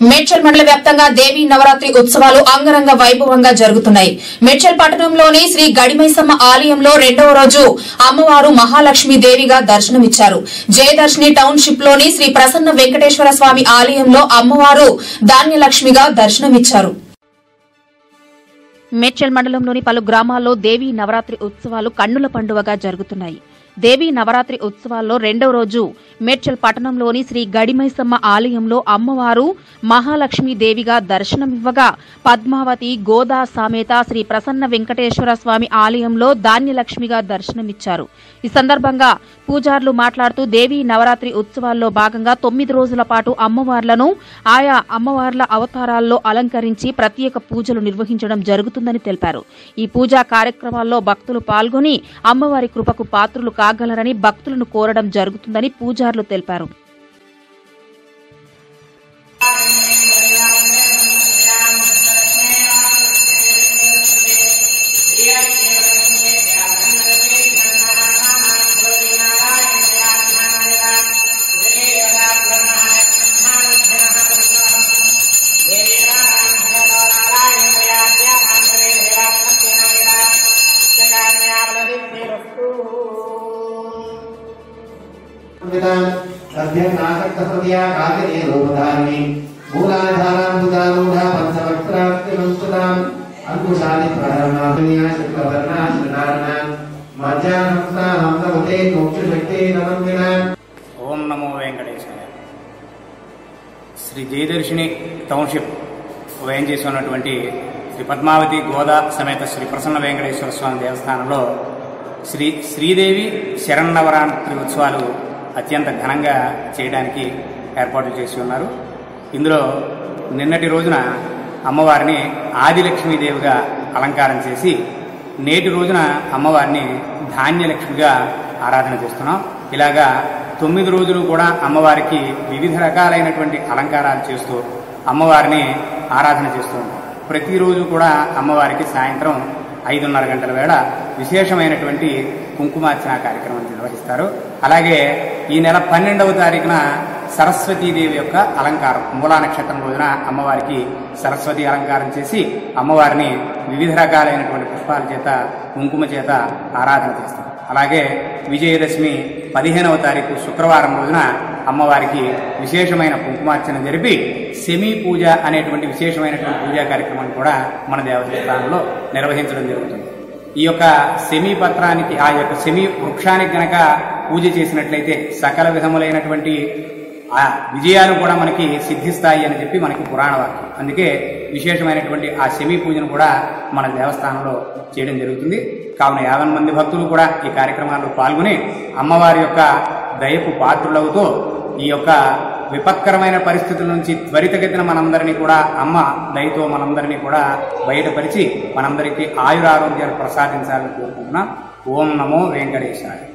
మేడ్చల్ మండల వ్యాప్తంగా దేవీ నవరాత్రి ఉత్సవాలు అంగరంగ వైభవంగా జరుగుతున్నాయి మేడ్చల్ పట్టణంలోని శ్రీ గడిమైసమ్మ ఆలయంలో రెండవ రోజు అమ్మవారు మహాలక్ష్మి దేవిగా దర్శనమిచ్చారు జయదర్శిని టౌన్షిప్ లోని శ్రీ ప్రసన్న వెంకటేశ్వర స్వామి ఆలయంలో అమ్మవారు ధాన్యలక్ష్మిగా దర్శనమిచ్చారు మేడ్చల్ మండలంలోని పలు గ్రామాల్లో దేవీ నవరాత్రి ఉత్సవాలు కన్నుల పండువగా జరుగుతున్నాయి దేవీ నవరాత్రి ఉత్సవాల్లో రెండవ రోజు మేడ్చల్ పట్టణంలోని శ్రీ గడిమైసమ్మ ఆలయంలో అమ్మవారు మహాలక్ష్మి దేవిగా దర్శనమివ్వగా పద్మావతి గోదా సమేత శ్రీ ప్రసన్న వెంకటేశ్వర స్వామి ఆలయంలో ధాన్యలక్ష్మిగా దర్శనమిచ్చారు ఈ సందర్భంగా పూజారులు మాట్లాడుతూ దేవీ నవరాత్రి ఉత్సవాల్లో భాగంగా తొమ్మిది రోజుల పాటు అమ్మవార్లను ఆయా అమ్మవార్ల అవతారాల్లో అలంకరించి ప్రత్యేక పూజలు నిర్వహించడం జరుగుతుందని తెలిపారు ఈ పూజా కార్యక్రమాల్లో భక్తులు పాల్గొని అమ్మవారి కృపకు పాత్రులు కాగలరని భక్తులను కోరడం జరుగుతుందని పూజారులు తెలిపారు సభ్యనాసక్తహృదయా కాకనే రూపధారిణి మూలాధారాంబుదారూఢ పంచవక్త్రాస్తిమంసుతాం అంకుశాది ప్రహరణాభినియా శుక్లవర్ణా శ్రీనారాయణ మధ్యాహ్నస్తా హంసవతే మోక్షశక్తే నమందిన ఓం నమో వెంకటేశాయ శ్రీ జయదర్శిని టౌన్షిప్ వ్యయం చేసి ఉన్నటువంటి శ్రీ పద్మావతి గోదా సమేత శ్రీ ప్రసన్న వెంకటేశ్వర స్వామి దేవస్థానంలో శ్రీ శ్రీదేవి శరన్నవరాత్రి ఉత్సవాలు అత్యంత ఘనంగా చేయడానికి ఏర్పాట్లు చేసి ఉన్నారు ఇందులో నిన్నటి రోజున అమ్మవారిని ఆదిలక్ష్మీదేవిగా అలంకారం చేసి నేటి రోజున అమ్మవారిని ధాన్యలక్ష్మిగా ఆరాధన చేస్తున్నాం ఇలాగా తొమ్మిది రోజులు కూడా అమ్మవారికి వివిధ రకాలైనటువంటి అలంకారాలు చేస్తూ అమ్మవారిని ఆరాధన చేస్తూ ఉంటాం ప్రతిరోజు కూడా అమ్మవారికి సాయంత్రం ఐదున్నర గంటల వేళ విశేషమైనటువంటి కుంకుమార్చన కార్యక్రమం నిర్వహిస్తారు అలాగే ఈ నెల పన్నెండవ తారీఖున సరస్వతీదేవి యొక్క అలంకారం మూలా నక్షత్రం రోజున అమ్మవారికి సరస్వతి అలంకారం చేసి అమ్మవారిని వివిధ రకాలైనటువంటి పుష్పాల చేత కుంకుమ చేత ఆరాధన చేస్తారు అలాగే విజయదశమి పదిహేనవ తారీఖు శుక్రవారం రోజున అమ్మవారికి విశేషమైన కుంకుమార్చన జరిపి సెమీ పూజ అనేటువంటి విశేషమైనటువంటి పూజా కార్యక్రమాన్ని కూడా మన దేవస్థానంలో నిర్వహించడం జరుగుతుంది ఈ యొక్క సెమీ పత్రానికి ఆ యొక్క సెమీ వృక్షానికి గనక పూజ చేసినట్లయితే సకల విధములైనటువంటి ఆ విజయాలు కూడా మనకి సిద్ధిస్తాయి అని చెప్పి మనకి పురాణ వాక్యం అందుకే విశేషమైనటువంటి ఆ శమీ పూజను కూడా మన దేవస్థానంలో చేయడం జరుగుతుంది కావున యాభై మంది భక్తులు కూడా ఈ కార్యక్రమాల్లో పాల్గొని అమ్మవారి యొక్క దయకు పాత్రులవుతూ ఈ యొక్క విపత్కరమైన పరిస్థితుల నుంచి త్వరితగతిన మనందరినీ కూడా అమ్మ దయతో మనందరినీ కూడా బయటపరిచి మనందరికీ ఆయురారోగ్యాలు ప్రసాదించాలని కోరుకుంటున్నాం ఓం నమో వెంకటేశాయ